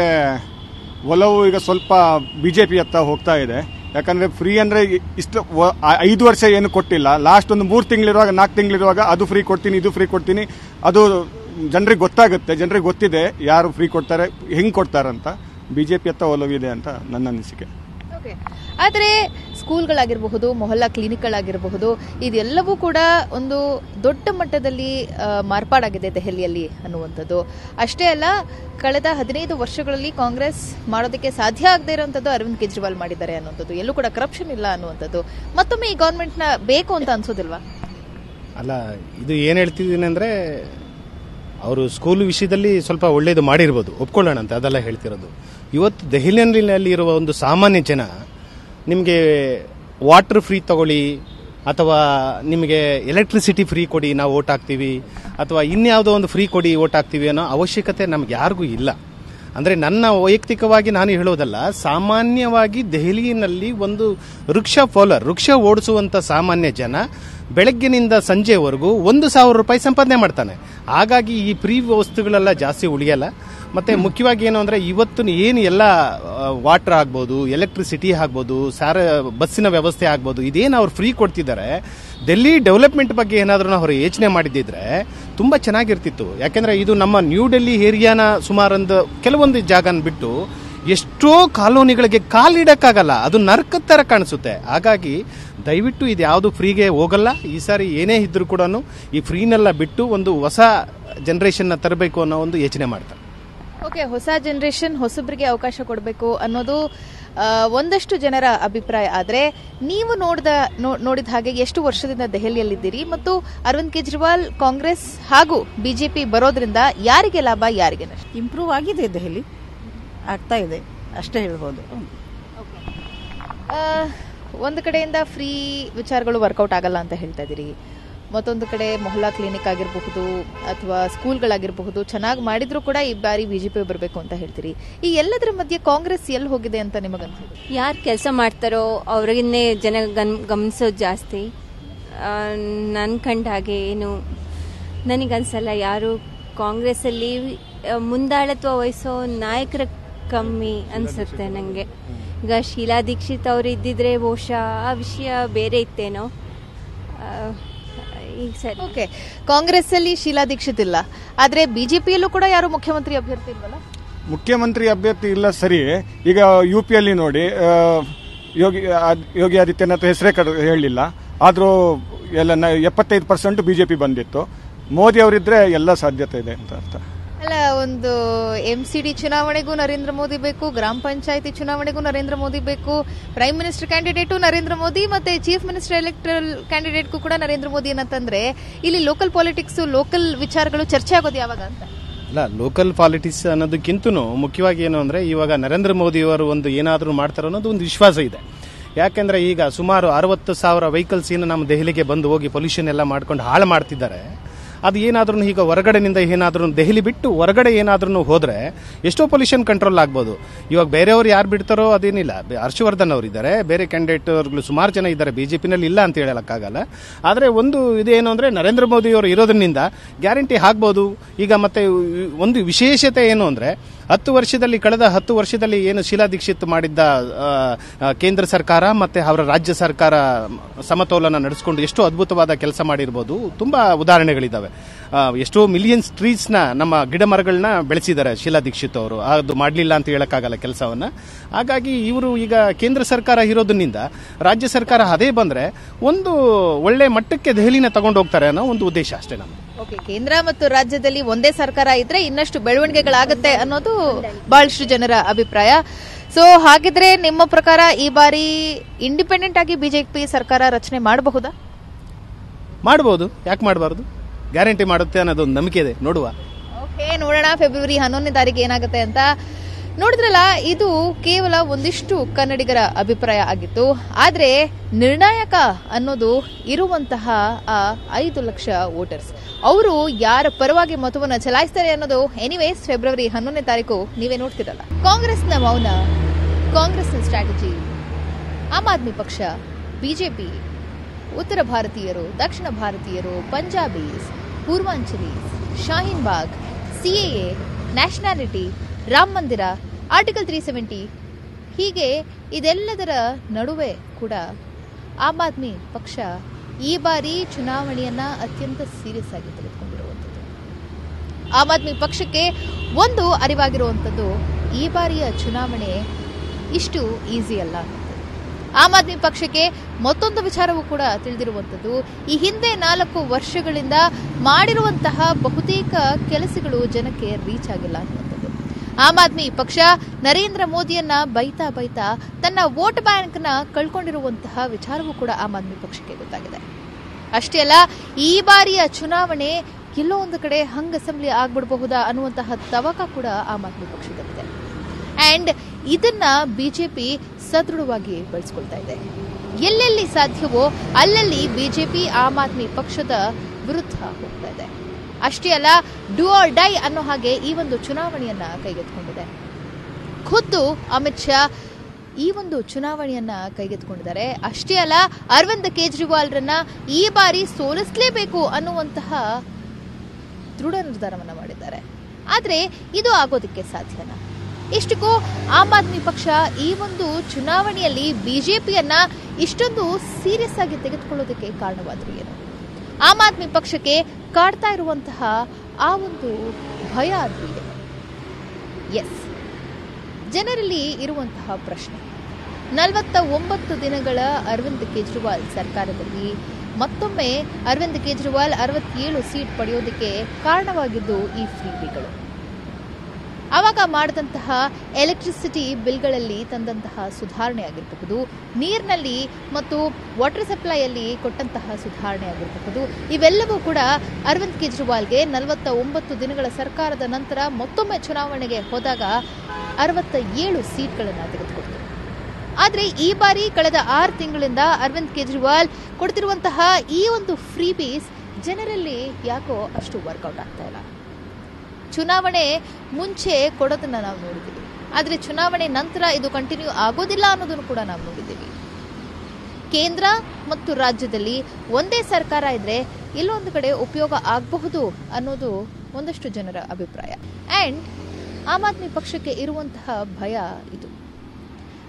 ಒಲವು ಈಗ ಸ್ವಲ್ಪ ಬಿ ಜೆ ಪಿ ಹತ್ತ ಹೋಗ್ತಾ ಇದೆ ಯಾಕಂದರೆ ಫ್ರೀ ಅಂದರೆ ಇಷ್ಟು ವ- ಆ- ಐದು ವರ್ಷ ಏನು ಕೊಟ್ಟಿಲ್ಲ ಲಾಸ್ಟ್ ಒಂದು ಮೂರು ತಿಂಗಳಿರುವಾಗ ನಾಲ್ಕು ತಿಂಗಳಿರುವಾಗ ಅದು ಫ್ರೀ ಕೊಡ್ತೀನಿ ಇದು ಫ್ರೀ ಕೊಡ್ತೀನಿ ಅದು ಜನರಿಗೆ ಗೊತ್ತಾಗುತ್ತೆ ಜನರಿಗೆ ಗೊತ್ತಿದೆ ಯಾರು ಫ್ರೀ ಕೊಡ್ತಾರೆ ಹೆಂಗೆ ಕೊಡ್ತಾರಂತ ಬಿ ಜೆ ಪಿ ಹತ್ತ ಒಲವಿದೆ ಅಂತ ನನ್ನ ಅನಿಸಿಕೆ ಓಕೆ ಆದರೆ ಸ್ಕೂಲ್ಗಳಾಗಿರಬಹುದು ಮೊಹಲ್ಲಾ ಕ್ಲಿನಿಕ್ಗಳಾಗಿರಬಹುದು ಇದೆಲ್ಲವೂ ಕೂಡ ಒಂದು ದೊಡ್ಡ ಮಟ್ಟದಲ್ಲಿ ಆ, ಮಾರ್ಪಾಡಾಗಿದೆ ದೆಹಲಿಯಲ್ಲಿ ಅನ್ನುವಂಥದ್ದು ಅಷ್ಟೇ ಅಲ್ಲ ಕಳೆದ ಹದಿನೈದು ವರ್ಷಗಳಲ್ಲಿ ಕಾಂಗ್ರೆಸ್ ಮಾಡೋದಕ್ಕೆ ಸಾಧ್ಯ ಆಗದೆ ಇರುವಂಥದ್ದು ಅರವಿಂದ್ ಕೇಜ್ರಿವಾಲ್ ಮಾಡಿದ್ದಾರೆ ಅನ್ನುವಂಥದ್ದು ಎಲ್ಲೂ ಕೂಡ ಕರಪ್ಷನ್ ಇಲ್ಲ ಅನ್ನುವಂಥದ್ದು ಮತ್ತೊಮ್ಮೆ ಈ ಗೌರ್ಮೆಂಟ್ನ ಬೇಕು ಅಂತ ಅನ್ಸೋದಿಲ್ವಾ ಅಲ್ಲ ಇದು ಏನು ಹೇಳ್ತಿದ್ದೀನಿ ಅಂದರೆ ಅವರು ಸ್ಕೂಲ್ ವಿಷಯದಲ್ಲಿ ಸ್ವಲ್ಪ ಒಳ್ಳೇದು ಮಾಡಿರ್ಬೋದು ಒಪ್ಕೊಳ್ಳೋಣ ಅಂತ ಅದೆಲ್ಲ ಹೇಳ್ತಿರೋದು ಇವತ್ತು ದೆಹಲಿಯಲ್ಲಿ ಇರುವ ಒಂದು ಸಾಮಾನ್ಯ ಜನ ನಿಮಗೆ ವಾಟರ್ ಫ್ರೀ ತಗೊಳ್ಳಿ ಅಥವಾ ನಿಮಗೆ ಎಲೆಕ್ಟ್ರಿಸಿಟಿ ಫ್ರೀ ಕೊಡಿ ನಾವು ಓಟ್ ಹಾಕ್ತೀವಿ ಅಥವಾ ಇನ್ಯಾವುದೋ ಒಂದು ಫ್ರೀ ಕೊಡಿ ಓಟ್ ಹಾಕ್ತೀವಿ ಅನ್ನೋ ಅವಶ್ಯಕತೆ ನಮ್ಗೆ ಯಾರಿಗೂ ಇಲ್ಲ ಅಂದರೆ ನನ್ನ ವೈಯಕ್ತಿಕವಾಗಿ ನಾನು ಹೇಳೋದಲ್ಲ ಸಾಮಾನ್ಯವಾಗಿ ದೆಹಲಿಯಲ್ಲಿ ಒಂದು ವೃಕ್ಷ ಫಾಲರ್ ವೃಕ್ಷ ಓಡಿಸುವಂಥ ಸಾಮಾನ್ಯ ಜನ ಬೆಳಗ್ಗಿನಿಂದ ಸಂಜೆವರೆಗೂ ಒಂದು ಸಾವಿರ ರೂಪಾಯಿ ಸಂಪಾದನೆ ಮಾಡ್ತಾನೆ ಹಾಗಾಗಿ ಈ ಫ್ರೀ ವಸ್ತುಗಳೆಲ್ಲ ಜಾಸ್ತಿ ಉಳಿಯಲ್ಲ ಮತ್ತೆ ಮುಖ್ಯವಾಗಿ ಏನು ಅಂದರೆ ಇವತ್ತು ಏನು ಎಲ್ಲ ವಾಟರ್ ಆಗ್ಬೋದು ಎಲೆಕ್ಟ್ರಿಸಿಟಿ ಆಗ್ಬೋದು ಸಾರ ಬಸ್ಸಿನ ವ್ಯವಸ್ಥೆ ಆಗ್ಬೋದು ಇದೇನು ಅವ್ರು ಫ್ರೀ ಕೊಡ್ತಿದ್ದಾರೆ ಡೆಲ್ಲಿ ಡೆವಲಪ್ಮೆಂಟ್ ಬಗ್ಗೆ ಏನಾದರೂ ಅವರು ಯೋಚನೆ ಮಾಡಿದ್ದಿದ್ರೆ ತುಂಬ ಚೆನ್ನಾಗಿರ್ತಿತ್ತು ಯಾಕೆಂದರೆ ಇದು ನಮ್ಮ ನ್ಯೂ ಡೆಲ್ಲಿ ಏರಿಯಾನ ಸುಮಾರೊಂದು ಕೆಲವೊಂದು ಜಾಗನ ಬಿಟ್ಟು ಎಷ್ಟೋ ಕಾಲೋನಿಗಳಿಗೆ ಕಾಲಿಡಕ್ಕಾಗಲ್ಲ ಅದು ನರ್ಕದ ಥರ ಕಾಣಿಸುತ್ತೆ ಹಾಗಾಗಿ ದಯವಿಟ್ಟು ಇದು ಯಾವುದು ಫ್ರೀಗೆ ಹೋಗಲ್ಲ ಈ ಸಾರಿ ಏನೇ ಇದ್ರೂ ಕೂಡ ಈ ಫ್ರೀನೆಲ್ಲ ಬಿಟ್ಟು ಒಂದು ಹೊಸ ಜನ್ರೇಷನ್ನ ತರಬೇಕು ಅನ್ನೋ ಒಂದು ಯೋಚನೆ ಮಾಡ್ತಾರೆ ಓಕೆ ಹೊಸ ಜನರೇಷನ್ ಹೊಸಬ್ರಿಗೆ ಅವಕಾಶ ಕೊಡಬೇಕು ಅನ್ನೋದು ಆ, ಒಂದಷ್ಟು ಜನರ ಅಭಿಪ್ರಾಯ ಆದರೆ ನೀವು ನೋಡಿದ ನೋ- ನೋಡಿದ ಹಾಗೆ ಎಷ್ಟು ವರ್ಷದಿಂದ ದೆಹಲಿಯಲ್ಲಿದ್ದೀರಿ ಮತ್ತು ಅರವಿಂದ್ ಕೇಜ್ರಿವಾಲ್ ಕಾಂಗ್ರೆಸ್ ಹಾಗೂ ಬಿಜೆಪಿ ಬರೋದ್ರಿಂದ ಯಾರಿಗೆ ಲಾಭ ಯಾರಿಗೆ ನಷ್ಟ ಇಂಪ್ರೂವ್ ಆಗಿದೆ ದೆಹಲಿ ಆಗ್ತಾ ಇದೆ ಅಷ್ಟೇ ಹೇಳ್ಬೋದು ಆ, ಒಂದು ಕಡೆಯಿಂದ ಫ್ರೀ ವಿಚಾರಗಳು ವರ್ಕೌಟ್ ಆಗಲ್ಲ ಅಂತ ಹೇಳ್ತಾ ಇದ್ದೀರಿ ಮತ್ತೊಂದು ಕಡೆ ಮೊಹಲ್ಲಾ ಕ್ಲಿನಿಕ್ ಆಗಿರಬಹುದು ಅಥವಾ ಸ್ಕೂಲ್ಗಳಾಗಿರಬಹುದು ಚೆನ್ನಾಗಿ ಮಾಡಿದ್ರು ಕೂಡ ಈ ಬಾರಿ ಬಿಜೆಪಿ ಬರಬೇಕು ಅಂತ ಹೇಳ್ತೀರಿ ಈ ಎಲ್ಲದರ ಮಧ್ಯೆ ಕಾಂಗ್ರೆಸ್ ಎಲ್ಲಿ ಹೋಗಿದೆ ಅಂತ ನಿಮಗನ್ಸುತ್ತೆ ಯಾರು ಕೆಲಸ ಮಾಡ್ತಾರೋ ಅವ್ರಿಗನ್ನೇ ಜನ ಗನ್ ಗಮನಿಸೋದು ಜಾಸ್ತಿ ನನ್ನ ಕಂಡ ಹಾಗೆ ಏನು ನನಗನ್ಸಲ್ಲ ಯಾರು ಕಾಂಗ್ರೆಸ್ಸಲ್ಲಿ ಆ, ಮುಂದಾಳತ್ವ ವಹಿಸೋ ನಾಯಕರ ಕಮ್ಮಿ ಅನಿಸುತ್ತೆ ನನಗೆ ಈಗ ಶೀಲಾ ದೀಕ್ಷಿತ್ ಅವರು ಇದ್ದಿದ್ರೆ ಬಹುಶಃ ಆ ವಿಷಯ ಬೇರೆ ಇತ್ತೇನೋ ಆ, ಈಗ ಸರಿ ಓಕೆ ಕಾಂಗ್ರೆಸ್ ಅಲ್ಲಿ ಶೀಲಾ ದೀಕ್ಷಿತ್ ಇಲ್ಲ ಆದ್ರೆ ಬಿಜೆಪಿಯಲ್ಲೂ ಕೂಡ ಯಾರು ಮುಖ್ಯಮಂತ್ರಿ ಅಭ್ಯರ್ಥಿ ಇಲ್ವಲ್ಲ ಮುಖ್ಯಮಂತ್ರಿ ಅಭ್ಯರ್ಥಿ ಇಲ್ಲ ಸರಿ ಈಗ ಯು ಪಿಯಲ್ಲಿ ನೋಡಿ ಆ, ಯೋಗಿ ಆದ್- ಯೋಗಿ ಆದಿತ್ಯನಾಥ್ ಹೆಸರೇ ಕಡ ಹೇಳಲಿಲ್ಲ ಆದರೂ ಎಲ್ಲ ನ- ಎಪ್ಪತ್ತೈದು ಪರ್ಸೆಂಟ್ ಬಿಜೆಪಿ ಬಂದಿತ್ತು ಮೋದಿ ಅವರಿದ್ರೆ ಎಲ್ಲ ಸಾಧ್ಯತೆ ಇದೆ ಅಂತ ಅರ್ಥ ಅಲ್ಲ ಒಂದು ಎಂ ಸಿ ಡಿ ಚುನಾವಣೆಗೂ ನರೇಂದ್ರ ಮೋದಿ ಬೇಕು ಗ್ರಾಮ ಪಂಚಾಯತಿ ಚುನಾವಣೆಗೂ ನರೇಂದ್ರ ಮೋದಿ ಬೇಕು prime minister candidate Narendra Modi ಮತ್ತೆ ಚೀಫ್ ಮಿನಿಸ್ಟರ್ ಎಲೆಕ್ಟ್ರಲ್ ಕ್ಯಾಂಡಿಡೇಟ್ಗೂ ಕೂಡ ನರೇಂದ್ರ ಮೋದಿ ಏನಂತಂದ್ರೆ ಇಲ್ಲಿ ಲೋಕಲ್ ಪಾಲಿಟಿಕ್ಸ್ ಲೋಕಲ್ ವಿಚಾರಗಳು ಚರ್ಚೆ ಆಗೋದು ಯಾವಾಗ ಅಂತ ಅಲ್ಲ ಲೋಕಲ್ ಪಾಲಿಟಿಕ್ಸ್ ಅನ್ನೋದಕ್ಕಿಂತನೂ ಮುಖ್ಯವಾಗಿ ಏನು ಅಂದರೆ ಇವಾಗ ನರೇಂದ್ರ ಮೋದಿಯವರು ಒಂದು ಏನಾದರೂ ಮಾಡ್ತಾರೆ ಅನ್ನೋದು ಒಂದು ವಿಶ್ವಾಸ ಇದೆ ಯಾಕೆಂದ್ರೆ ಈಗ ಸುಮಾರು ಅರವತ್ತು ಸಾವಿರ ವೆಹಿಕಲ್ಸ್ ಏನು ನಮ್ಮ ದೆಹಲಿಗೆ ಬಂದು ಹೋಗಿ ಪೊಲ್ಯೂಷನ್ ಎಲ್ಲ ಮಾಡ್ಕೊಂಡು ಹಾಳು ಮಾಡ್ತಿದ್ದಾರೆ ಅದು ಏನಾದ್ರೂ ಈಗ ಹೊರಗಡೆನಿಂದ ಏನಾದ್ರೂ ದೆಹಲಿ ಬಿಟ್ಟು ಹೊರಗಡೆ ಏನಾದ್ರೂ ಹೋದ್ರೆ ಎಷ್ಟೋ ಪೊಲ್ಯೂಷನ್ ಕಂಟ್ರೋಲ್ ಆಗ್ಬೋದು ಇವಾಗ ಬೇರೆಯವರು ಯಾರು ಬಿಡ್ತಾರೋ ಅದೇನಿಲ್ಲ ಬೆ- ಹರ್ಷವರ್ಧನ್ ಅವರು ಇದ್ದಾರೆ ಬೇರೆ ಕ್ಯಾಂಡಿಡೇಟ್ಗಳು ಸುಮಾರು ಜನ ಇದ್ದಾರೆ ಬಿಜೆಪಿನಲ್ಲಿ ಇಲ್ಲ ಅಂತ ಹೇಳಕ್ಕಾಗಲ್ಲ ಆದರೆ ಒಂದು ಇದೇನು ಅಂದರೆ ನರೇಂದ್ರ ಮೋದಿ ಅವರು ಇರೋದ್ರಿಂದ ಗ್ಯಾರಂಟಿ ಆಗ್ಬೋದು ಈಗ ಮತ್ತೆ ಒಂದು ವಿಶೇಷತೆ ಏನು ಅಂದರೆ ಹತ್ತು ವರ್ಷದಲ್ಲಿ ಕಳೆದ ಹತ್ತು ವರ್ಷದಲ್ಲಿ ಏನು ಶೀಲಾ ದೀಕ್ಷಿತ್ ಮಾಡಿದ್ದ ಆ, ಆ, ಕೇಂದ್ರ ಸರ್ಕಾರ ಮತ್ತೆ ಅವರ ರಾಜ್ಯ ಸರ್ಕಾರ ಸಮತೋಲನ ನಡೆಸ್ಕೊಂಡು ಎಷ್ಟೋ ಅದ್ಭುತವಾದ ಕೆಲಸ ಮಾಡಿರ್ಬೋದು ತುಂಬಾ ಉದಾಹರಣೆಗಳಿದ್ದಾವೆ ಆ, ಎಷ್ಟೋ ಮಿಲಿಯನ್ಸ್ ಟ್ರೀಸ್ನ ನಮ್ಮ ಗಿಡ ಮರಗಳನ್ನ ಬೆಳೆಸಿದ್ದಾರೆ ಶೀಲಾ ದೀಕ್ಷಿತ್ ಅವರು ಅದು ಮಾಡಲಿಲ್ಲ ಅಂತ ಹೇಳಕ್ಕಾಗಲ್ಲ ಕೆಲಸವನ್ನ ಹಾಗಾಗಿ ಇವರು ಈಗ ಕೇಂದ್ರ ಸರ್ಕಾರ ಇರೋದ್ರಿಂದ ರಾಜ್ಯ ಸರ್ಕಾರ ಅದೇ ಬಂದ್ರೆ ಒಂದು ಒಳ್ಳೆ ಮಟ್ಟಕ್ಕೆ ದೆಹಲಿನ ತಗೊಂಡು ಹೋಗ್ತಾರೆ ಅನ್ನೋ ಒಂದು ಉದ್ದೇಶ ಅಷ್ಟೇ ನಮ್ದು ಓಕೆ ಕೇಂದ್ರ ಮತ್ತು ರಾಜ್ಯದಲ್ಲಿ ಒಂದೇ ಸರ್ಕಾರ ಇದ್ರೆ ಇನ್ನಷ್ಟು ಬೆಳವಣಿಗೆಗಳಾಗತ್ತೆ ಅನ್ನೋದು ಬಹಳಷ್ಟು ಜನರ ಅಭಿಪ್ರಾಯ ಸೊ ಹಾಗಿದ್ರೆ ನಿಮ್ಮ ಪ್ರಕಾರ ಈ ಬಾರಿ ಇಂಡಿಪೆಂಡೆಂಟ್ ಆಗಿ ಬಿಜೆಪಿ ಸರ್ಕಾರ ರಚನೆ ಮಾಡಬಹುದಾ ಮಾಡ್ಬೋದು ಯಾಕೆ ಮಾಡಬಾರ್ದು ಗ್ಯಾರಂಟಿ ಮಾಡುತ್ತೆ ಅನ್ನೋದೊಂದು ನಂಬಿಕೆ ಇದೆ ನೋಡುವ ಓಕೆ ನೋಡೋಣ ಫೆಬ್ರವರಿ ಹನ್ನೊಂದನೇ ತಾರೀಕು ಏನಾಗುತ್ತೆ ಅಂತ ನೋಡಿದ್ರಲ್ಲ ಇದು ಕೇವಲ ಒಂದಿಷ್ಟು ಕನ್ನಡಿಗರ ಅಭಿಪ್ರಾಯ ಆಗಿತ್ತು ಆದ್ರೆ ನಿರ್ಣಾಯಕ ಅನ್ನೋದು ಇರುವಂತಹ ಆ ಐದು ಲಕ್ಷ ವೋಟರ್ಸ್ ಅವರು ಯಾರ ಪರವಾಗಿ ಮತವನ್ನು ಚಲಾಯಿಸ್ತಾರೆ ಅನ್ನೋದು ಎನಿವೇಸ್ ಫೆಬ್ರವರಿ ಹನ್ನೊಂದನೇ ತಾರೀಕು ನೀವೇ ನೋಡ್ತಿರಲ್ಲ ಕಾಂಗ್ರೆಸ್ನ ಮೌನ ಕಾಂಗ್ರೆಸ್ನ ಸ್ಟ್ರಾಟಜಿ ಆಮ್ ಆದ್ಮಿ ಪಕ್ಷ ಬಿಜೆಪಿ ಉತ್ತರ ಭಾರತೀಯರು ದಕ್ಷಿಣ ಭಾರತೀಯರು Punjabis Purvanchalis Shaheen Bagh CAA nationality Rama mandir article three seventy ಹೀಗೆ ಇದೆಲ್ಲದರ ನಡುವೆ ಕೂಡ ಆಮ್ ಆದ್ಮಿ ಪಕ್ಷ ಈ ಬಾರಿ ಚುನಾವಣೆಯನ್ನ ಅತ್ಯಂತ ಸೀರಿಯಸ್ ಆಗಿ ತೆಗೆದುಕೊಂಡಿರುವಂಥದ್ದು ಆಮ್ ಆದ್ಮಿ ಪಕ್ಷಕ್ಕೆ ಒಂದು ಅರಿವಾಗಿರುವಂಥದ್ದು ಈ ಬಾರಿಯ ಚುನಾವಣೆ ಇಷ್ಟು ಈಸಿ ಅಲ್ಲ ಅನ್ನೋದು. ಆಮ್ ಆದ್ಮಿ ಪಕ್ಷಕ್ಕೆ ಮತ್ತೊಂದು ವಿಚಾರವೂ ಕೂಡ ತಿಳಿದಿರುವಂಥದ್ದು ಈ ಹಿಂದೆ ನಾಲ್ಕು ವರ್ಷಗಳಿಂದ ಮಾಡಿರುವಂತಹ ಬಹುತೇಕ ಕೆಲಸಗಳು ಜನಕ್ಕೆ ರೀಚ್ ಆಗಿಲ್ಲ ಅನ್ನುವಂಥದ್ದು ಆಮ್ ಆದ್ಮಿ ಪಕ್ಷ ನರೇಂದ್ರ ಮೋದಿಯನ್ನ ಬೈತಾ ಬೈತಾ ತನ್ನ ವೋಟ್ ಬ್ಯಾಂಕ್ನ ಕಳ್ಕೊಂಡಿರುವಂತಹ ವಿಚಾರವೂ ಕೂಡ ಆಮ್ ಆದ್ಮಿ ಪಕ್ಷಕ್ಕೆ ಗೊತ್ತಾಗಿದೆ ಅಷ್ಟೇ ಅಲ್ಲ ಈ ಬಾರಿಯ ಚುನಾವಣೆ ಎಲ್ಲೋ ಒಂದು ಕಡೆ ಹಂಗ್ ಅಸೆಂಬ್ಲಿ ಆಗ್ಬಿಡಬಹುದಾ ಅನ್ನುವಂತಹ ತವಕ ಕೂಡ ಆಮ್ ಆದ್ಮಿ ಪಕ್ಷದಲ್ಲಿದೆ ಅಂಡ್ ಇದನ್ನ ಬಿಜೆಪಿ ಸದೃಢವಾಗಿ ಬಳಸ್ಕೊಳ್ತಾ ಇದೆ ಎಲ್ಲೆಲ್ಲಿ ಸಾಧ್ಯವೋ ಅಲ್ಲಲ್ಲಿ ಬಿಜೆಪಿ ಆಮ್ ಆದ್ಮಿ ಪಕ್ಷದ ವಿರುದ್ಧ ಹೋಗ್ತಾ ಇದೆ ಅಷ್ಟೇ ಅಲ್ಲ ಡೂ ಆರ್ ಡೈ ಅನ್ನೋ ಹಾಗೆ ಈ ಒಂದು ಚುನಾವಣೆಯನ್ನ ಕೈಗೆತ್ತಿಕೊಂಡಿದೆ ಖುದ್ದು ಅಮಿತ್ ಶಾ ಈ ಒಂದು ಚುನಾವಣೆಯನ್ನ ಕೈಗೆತ್ತಿಕೊಂಡಿದ್ದಾರೆ ಅಷ್ಟೇ ಅಲ್ಲ ಅರವಿಂದ್ ಕೇಜ್ರಿವಾಲ್ರನ್ನ ಈ ಬಾರಿ ಸೋಲಿಸಲೇಬೇಕು ಅನ್ನುವಂತಹ ದೃಢ ನಿರ್ಧಾರವನ್ನ ಮಾಡಿದ್ದಾರೆ ಆದ್ರೆ ಇದು ಆಗೋದಕ್ಕೆ ಸಾಧ್ಯನಾ ಇಷ್ಟಕ್ಕೂ ಆಮ್ ಆದ್ಮಿ ಪಕ್ಷ ಈ ಒಂದು ಚುನಾವಣೆಯಲ್ಲಿ ಬಿಜೆಪಿಯನ್ನ ಇಷ್ಟೊಂದು ಸೀರಿಯಸ್ ಆಗಿ ತೆಗೆದುಕೊಳ್ಳೋದಕ್ಕೆ ಕಾರಣವಾದ್ರು ಏನು ಆಮ್ ಆದ್ಮಿ ಪಕ್ಷಕ್ಕೆ ಕಾಡ್ತಾ ಇರುವಂತಹ ಆ ಒಂದು ಭಯ ಅದು ಏನು ಎಸ್ ಜನರಲ್ಲಿ ಇರುವಂತಹ ಪ್ರಶ್ನೆ ನಲವತ್ತ ಒಂಬತ್ತು ದಿನಗಳ ಅರವಿಂದ್ ಕೇಜ್ರಿವಾಲ್ ಸರ್ಕಾರದಲ್ಲಿ ಮತ್ತೊಮ್ಮೆ ಅರವಿಂದ್ ಕೇಜ್ರಿವಾಲ್ ಅರವತ್ತೇಳು ಸೀಟ್ ಪಡೆಯೋದಕ್ಕೆ ಕಾರಣವಾಗಿದ್ದು ಈ ಫ್ರೀಬಿಗಳು ಆವಾಗ ಮಾಡಿದಂತಹ ಎಲೆಕ್ಟ್ರಿಸಿಟಿ ಬಿಲ್ಗಳಲ್ಲಿ ತಂದಂತಹ ಸುಧಾರಣೆ ಆಗಿರಬಹುದು ನೀರಿನಲ್ಲಿ ಮತ್ತು ವಾಟರ್ ಸಪ್ಲೈಯಲ್ಲಿ ಕೊಟ್ಟಂತಹ ಸುಧಾರಣೆ ಆಗಿರಬಹುದು ಇವೆಲ್ಲವೂ ಕೂಡ ಅರವಿಂದ್ ಕೇಜ್ರಿವಾಲ್ಗೆ ನಲವತ್ತ ಒಂಬತ್ತು ದಿನಗಳ ಸರ್ಕಾರದ ನಂತರ ಮತ್ತೊಮ್ಮೆ ಚುನಾವಣೆಗೆ ಹೋದಾಗ ಅರವತ್ತ ಏಳು ಸೀಟ್ಗಳನ್ನು ತೆಗೆದುಕೊಡ್ತು ಆದರೆ ಈ ಬಾರಿ ಕಳೆದ ಆರು ತಿಂಗಳಿಂದ ಅರವಿಂದ್ ಕೇಜ್ರಿವಾಲ್ ಕೊಡ್ತಿರುವಂತಹ ಈ ಒಂದು ಫ್ರೀ ಬೀಸ್ ಜನರಲ್ಲಿ ಯಾಕೋ ಅಷ್ಟು ವರ್ಕೌಟ್ ಆಗ್ತಾ ಇಲ್ಲ ಚುನಾವಣೆ ಮುಂಚೆ ಕೊಡೋದನ್ನ ನಾವು ನೋಡಿದ್ದೀವಿ ಆದರೆ ಚುನಾವಣೆ ನಂತರ ಇದು ಕಂಟಿನ್ಯೂ ಆಗೋದಿಲ್ಲ ಅನ್ನೋದನ್ನು ಕೂಡ ನಾವು ನೋಡಿದ್ದೀವಿ ಕೇಂದ್ರ ಮತ್ತು ರಾಜ್ಯದಲ್ಲಿ ಒಂದೇ ಸರ್ಕಾರ ಇದ್ರೆ ಇಲ್ಲೊಂದು ಕಡೆ ಉಪಯೋಗ ಆಗಬಹುದು ಅನ್ನೋದು ಒಂದಷ್ಟು ಜನರ ಅಭಿಪ್ರಾಯ ಆ್ಯಂಡ್ ಆಮ್ ಆದ್ಮಿ ಪಕ್ಷಕ್ಕೆ ಇರುವಂತಹ ಭಯ ಇದು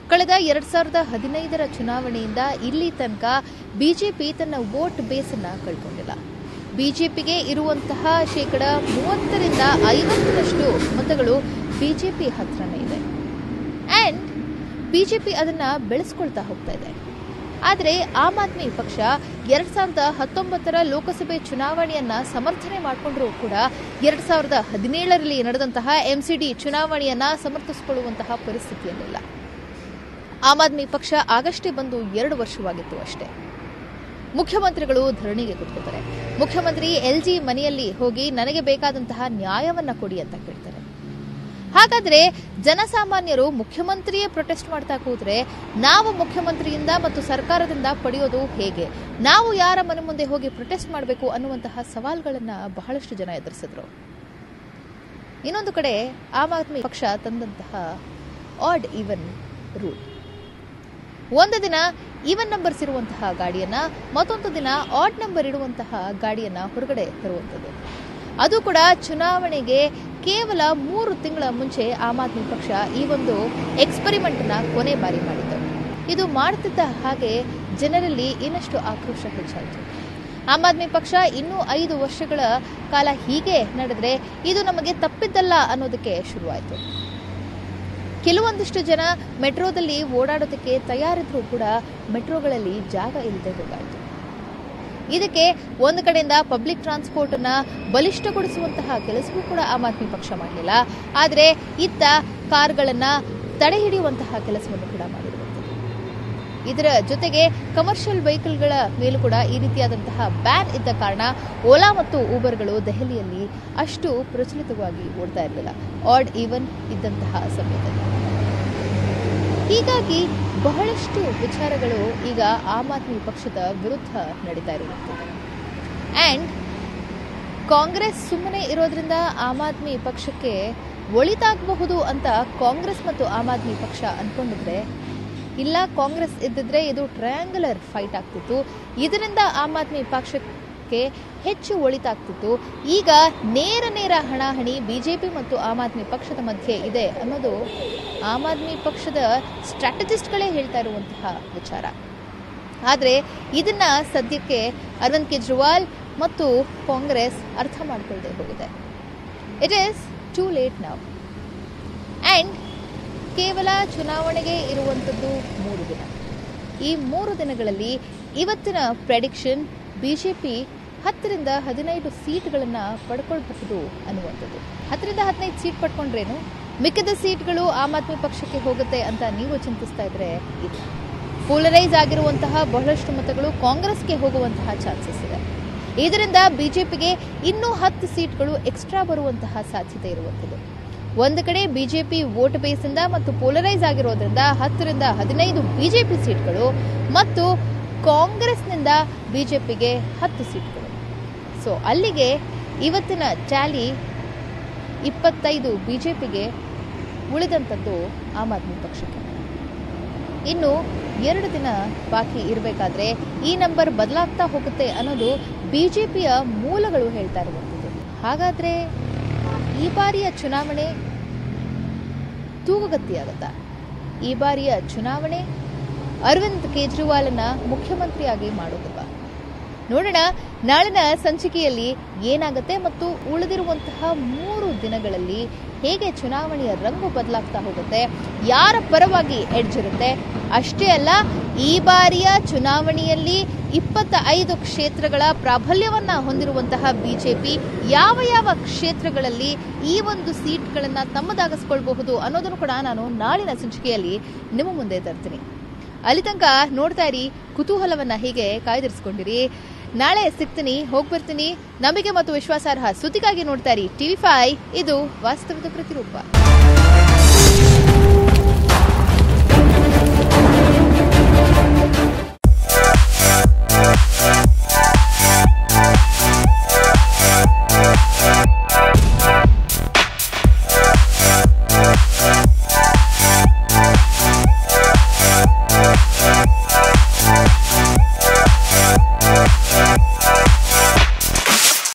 ಕಳೆದ ಎರಡ್ ಸಾವಿರದ ಹದಿನೈದರ ಚುನಾವಣೆಯಿಂದ ಇಲ್ಲಿ ತನಕ ಬಿಜೆಪಿ ತನ್ನ ವೋಟ್ ಬೇಸ್ ಅನ್ನ ಕಳ್ಕೊಂಡಿಲ್ಲ ಬಿಜೆಪಿಗೆ ಇರುವಂತಹ ಶೇಕಡ ಮೂವತ್ತರಿಂದ ಐವತ್ತರಷ್ಟು ಮತಗಳು ಬಿಜೆಪಿ ಹತ್ರನೇ ಇದೆ ಅಂಡ್ ಬಿಜೆಪಿ ಅದನ್ನ ಬೆಳೆಸ್ಕೊಳ್ತಾ ಹೋಗ್ತಾ ಇದೆ ಆದರೆ ಆಮ್ ಆದ್ಮಿ ಪಕ್ಷ ಎರಡ್ ಸಾವಿರದ ಹತ್ತೊಂಬತ್ತರ ಲೋಕಸಭೆ ಚುನಾವಣೆಯನ್ನ ಸಮರ್ಥನೆ ಮಾಡಿಕೊಂಡ್ರೂ ಕೂಡ ಎರಡ್ ಸಾವಿರದ ಹದಿನೇಳರಲ್ಲಿ ನಡೆದಂತಹ ಎಂಸಿಡಿ ಚುನಾವಣೆಯನ್ನ ಸಮರ್ಥಿಸಿಕೊಳ್ಳುವಂತಹ ಪರಿಸ್ಥಿತಿಯಲ್ಲಿಲ್ಲ ಆಮ್ ಆದ್ಮಿ ಪಕ್ಷ ಆಗಷ್ಟೇ ಬಂದು ಎರಡು ವರ್ಷವಾಗಿತ್ತು ಅಷ್ಟೇ ಮುಖ್ಯಮಂತ್ರಿಗಳು ಧರಣಿಗೆ ಕೂತ್ಕೋತಾರೆ ಮುಖ್ಯಮಂತ್ರಿ ಎಲ್ ಜಿ ಮನೆಯಲ್ಲಿ ಹೋಗಿ ನನಗೆ ಬೇಕಾದಂತಹ ನ್ಯಾಯವನ್ನ ಕೊಡಿ ಅಂತ ಕೇಳ್ತಾರೆ ಹಾಗಾದ್ರೆ ಜನಸಾಮಾನ್ಯರು ಮುಖ್ಯಮಂತ್ರಿಯೇ ಪ್ರೊಟೆಸ್ಟ್ ಮಾಡ್ತಾ ಕೂತ್ರೆ ನಾವು ಮುಖ್ಯಮಂತ್ರಿಯಿಂದ ಮತ್ತು ಸರ್ಕಾರದಿಂದ ಪಡೆಯೋದು ಹೇಗೆ ನಾವು ಯಾರ ಮನೆ ಮುಂದೆ ಹೋಗಿ ಪ್ರೊಟೆಸ್ಟ್ ಮಾಡಬೇಕು ಅನ್ನುವಂತಹ ಸವಾಲ್ಗಳನ್ನ ಬಹಳಷ್ಟು ಜನ ಎದುರಿಸಿದ್ರು ಇನ್ನೊಂದು ಕಡೆ ಆಮ್ ಆದ್ಮಿ ಪಕ್ಷ ತಂದಂತಹ ಆಡ್ ಈವನ್ ರೂಲ್ ಒಂದು ದಿನ ಈವನ್ ನಂಬರ್ಸ್ ಇರುವಂತಹ ಗಾಡಿಯನ್ನ ಮತ್ತೊಂದು ದಿನ ಆಡ್ ನಂಬರ್ ಇರುವಂತಹ ಗಾಡಿಯನ್ನ ಹೊರಗಡೆ ತರುವಂಥದ್ದು ಅದು ಕೂಡ ಚುನಾವಣೆಗೆ ಕೇವಲ ಮೂರು ತಿಂಗಳ ಮುಂಚೆ ಆಮ್ ಆದ್ಮಿ ಪಕ್ಷ ಈ ಒಂದು ಎಕ್ಸ್ಪೆರಿಮೆಂಟ್ ನ ಕೊನೆ ಬಾರಿ ಮಾಡಿತ್ತು ಇದು ಮಾಡುತ್ತಿದ್ದ ಹಾಗೆ ಜನರಲ್ಲಿ ಇನ್ನಷ್ಟು ಆಕ್ರೋಶ ಹೆಚ್ಚಾಯಿತು ಆಮ್ ಆದ್ಮಿ ಪಕ್ಷ ಇನ್ನೂ ಐದು ವರ್ಷಗಳ ಕಾಲ ಹೀಗೆ ನಡೆದ್ರೆ ಇದು ನಮಗೆ ತಪ್ಪಿದ್ದಲ್ಲ ಅನ್ನೋದಕ್ಕೆ ಶುರುವಾಯಿತು ಕೆಲವೊಂದಿಷ್ಟು ಜನ ಮೆಟ್ರೋದಲ್ಲಿ ಓಡಾಡೋದಕ್ಕೆ ತಯಾರಿದ್ರು ಕೂಡ ಮೆಟ್ರೋಗಳಲ್ಲಿ ಜಾಗ ಇಲ್ಲದೆ ಹೋಗಾಯಿತು ಇದಕ್ಕೆ ಒಂದು ಕಡೆಯಿಂದ ಪಬ್ಲಿಕ್ ಟ್ರಾನ್ಸ್ಪೋರ್ಟ್ ಅನ್ನ ಬಲಿಷ್ಠಗೊಳಿಸುವಂತಹ ಕೆಲಸವೂ ಕೂಡ ಆಮ್ ಆದ್ಮಿ ಪಕ್ಷ ಮಾಡಲಿಲ್ಲ ಆದರೆ ಇತ್ತ ಕಾರ್ಗಳನ್ನ ತಡೆ ಹಿಡಿಯುವಂತಹ ಕೆಲಸವನ್ನು ಕೂಡ ಮಾಡಿರುವಂಥದ್ದು ಇದರ ಜೊತೆಗೆ ಕಮರ್ಷಿಯಲ್ ವೆಹಿಕಲ್ಗಳ ಮೇಲೂ ಕೂಡ ಈ ರೀತಿಯಾದಂತಹ ಬ್ಯಾನ್ ಇದ್ದ ಕಾರಣ ಓಲಾ ಮತ್ತು ಊಬರ್ಗಳು ದೆಹಲಿಯಲ್ಲಿ ಅಷ್ಟು ಪ್ರಚಲಿತವಾಗಿ ಓಡ್ತಾ ಇರಲಿಲ್ಲ ಆಡ್ ಈವನ್ ಇದ್ದಂತಹ ಸಮಯದಲ್ಲಿ ಹೀಗಾಗಿ ಬಹಳಷ್ಟು ವಿಚಾರಗಳು ಈಗ ಆಮ್ ಆದ್ಮಿ ಪಕ್ಷದ ವಿರುದ್ಧ ನಡೀತಾ ಇರುವಂಥದ್ದು ಅಂಡ್ ಕಾಂಗ್ರೆಸ್ ಸುಮ್ಮನೆ ಇರೋದ್ರಿಂದ ಆಮ್ ಆದ್ಮಿ ಪಕ್ಷಕ್ಕೆ ಒಳಿತಾಗಬಹುದು ಅಂತ ಕಾಂಗ್ರೆಸ್ ಮತ್ತು ಆಮ್ ಆದ್ಮಿ ಪಕ್ಷ ಅನ್ಕೊಂಡಿದ್ರೆ ಇಲ್ಲ ಕಾಂಗ್ರೆಸ್ ಇದ್ದಿದ್ರೆ ಇದು ಟ್ರಯಾಂಗುಲರ್ ಫೈಟ್ ಆಗ್ತಿತ್ತು ಇದರಿಂದ ಆಮ್ ಆದ್ಮಿ ಪಕ್ಷಕ್ಕೆ ಹೆಚ್ಚು ಒಳಿತಾಗ್ತಿತ್ತು ಈಗ ನೇರ ನೇರ ಹಣಾಹಣಿ ಬಿಜೆಪಿ ಮತ್ತು ಆಮ್ ಆದ್ಮಿ ಪಕ್ಷದ ಮಧ್ಯೆ ಇದೆ ಅನ್ನೋದು ಆಮ್ ಆದ್ಮಿ ಪಕ್ಷದ ಸ್ಟ್ರಾಟಜಿಸ್ಟ್ಗಳೇ ಹೇಳ್ತಾ ಇರುವಂತಹ ವಿಚಾರ ಆದರೆ ಇದನ್ನ ಸದ್ಯಕ್ಕೆ ಅರವಿಂದ್ ಕೇಜ್ರಿವಾಲ್ ಮತ್ತು ಕಾಂಗ್ರೆಸ್ ಅರ್ಥ ಮಾಡಿಕೊಳ್ಳದೆ ಹೋಗಿದೆ ಇಟ್ ಈಸ್ ಟೂ ಲೇಟ್ ನಾವು ಅಂಡ್ ಕೇವಲ ಚುನಾವಣೆಗೆ ಇರುವಂಥದ್ದು ಮೂರು ದಿನ ಈ ಮೂರು ದಿನಗಳಲ್ಲಿ ಇವತ್ತಿನ ಪ್ರೆಡಿಕ್ಷನ್ ಬಿಜೆಪಿ ಹತ್ತರಿಂದ ಹದಿನೈದು ಸೀಟ್ಗಳನ್ನ ಪಡ್ಕೊಳ್ಬಹುದು ಅನ್ನುವಂಥದ್ದು ಹತ್ತರಿಂದ ಹದಿನೈದು ಸೀಟ್ ಪಡ್ಕೊಂಡ್ರೇನು ಮಿಕ್ಕಿದ ಸೀಟ್ಗಳು ಆಮ್ ಆದ್ಮಿ ಪಕ್ಷಕ್ಕೆ ಹೋಗುತ್ತೆ ಅಂತ ನೀವು ಚಿಂತಿಸ್ತಾ ಇದ್ರೆ ಇಲ್ಲ ಪೋಲರೈಸ್ ಆಗಿರುವಂತಹ ಬಹಳಷ್ಟು ಮತಗಳು ಕಾಂಗ್ರೆಸ್ಗೆ ಹೋಗುವಂತಹ ಚಾನ್ಸಸ್ ಇದೆ ಇದರಿಂದ ಬಿಜೆಪಿಗೆ ಇನ್ನೂ ಹತ್ತು ಸೀಟ್ಗಳು ಎಕ್ಸ್ಟ್ರಾ ಬರುವಂತಹ ಸಾಧ್ಯತೆ ಇರುವಂಥದ್ದು ಒಂದು ಕಡೆ ಬಿಜೆಪಿ ವೋಟ್ ಬೇಸಿಂದ ಮತ್ತು ಪೋಲರೈಸ್ ಆಗಿರೋದ್ರಿಂದ ಹತ್ತರಿಂದ ಹದಿನೈದು ಬಿಜೆಪಿ ಸೀಟ್ಗಳು ಮತ್ತು ಕಾಂಗ್ರೆಸ್ನಿಂದ ಬಿಜೆಪಿಗೆ ಹತ್ತು ಸೀಟ್ಗಳು ಸೊ ಅಲ್ಲಿಗೆ ಇವತ್ತಿನ ಟ್ಯಾಲಿ ಇಪ್ಪತ್ತೈದು ಬಿಜೆಪಿಗೆ ಉಳಿದಂಥದ್ದು ಆಮ್ ಆದ್ಮಿ ಪಕ್ಷಕ್ಕೆ ಇನ್ನು ಎರಡು ದಿನ ಬಾಕಿ ಇರಬೇಕಾದ್ರೆ ಈ ನಂಬರ್ ಬದಲಾಗ್ತಾ ಹೋಗುತ್ತೆ ಅನ್ನೋದು ಬಿಜೆಪಿಯ ಮೂಲಗಳು ಹೇಳ್ತಾ ಇರುವಂಥದ್ದು ಹಾಗಾದ್ರೆ ಈ ಬಾರಿಯ ಚುನಾವಣೆ ತೂಗುಗತ್ತಿಯಾಗತ್ತಾ ಈ ಬಾರಿಯ ಚುನಾವಣೆ ಅರವಿಂದ್ ಕೇಜ್ರಿವಾಲ್ನ ಮುಖ್ಯಮಂತ್ರಿಯಾಗಿ ಮಾಡೋದಿಲ್ವಾ ನೋಡೋಣ ನಾಳಿನ ಸಂಚಿಕೆಯಲ್ಲಿ ಏನಾಗುತ್ತೆ ಮತ್ತು ಉಳಿದಿರುವಂತಹ ಮೂರು ದಿನಗಳಲ್ಲಿ ಹೇಗೆ ಚುನಾವಣೆಯ ರಂಗು ಬದಲಾಗ್ತಾ ಹೋಗುತ್ತೆ ಯಾರ ಪರವಾಗಿ ಎಡ್ಜ್ ಇರುತ್ತೆ ಅಷ್ಟೇ ಅಲ್ಲ ಈ ಬಾರಿಯ ಚುನಾವಣೆಯಲ್ಲಿ ಇಪ್ಪತ್ತ ಐದು ಕ್ಷೇತ್ರಗಳ ಪ್ರಾಬಲ್ಯವನ್ನ ಹೊಂದಿರುವಂತಹ ಬಿಜೆಪಿ ಯಾವ ಯಾವ ಕ್ಷೇತ್ರಗಳಲ್ಲಿ ಈ ಒಂದು ಸೀಟ್ಗಳನ್ನ ತಮ್ಮದಾಗಿಸ್ಕೊಳ್ಬಹುದು ಅನ್ನೋದನ್ನು ಕೂಡ ನಾನು ನಾಳಿನ ಸಂಚಿಕೆಯಲ್ಲಿ ನಿಮ್ಮ ಮುಂದೆ ತರ್ತೀನಿ ಅಲ್ಲಿ ತನಕ ನೋಡ್ತಾ ಇರಿ ಕುತೂಹಲವನ್ನ ಹೀಗೆ ಕಾಯ್ದಿರಿಸ್ಕೊಂಡಿರಿ ನಾಳೆ ಸಿಗ್ತೀನಿ ಹೋಗ್ಬರ್ತೀನಿ ನಂಬಿಕೆ ಮತ್ತು ವಿಶ್ವಾಸಾರ್ಹ ಸುದ್ದಿಗಾಗಿ ನೋಡ್ತಾ ಇರಿ ಟಿವಿ ಫೈ ಇದು ವಾಸ್ತವದ ಪ್ರತಿರೂಪ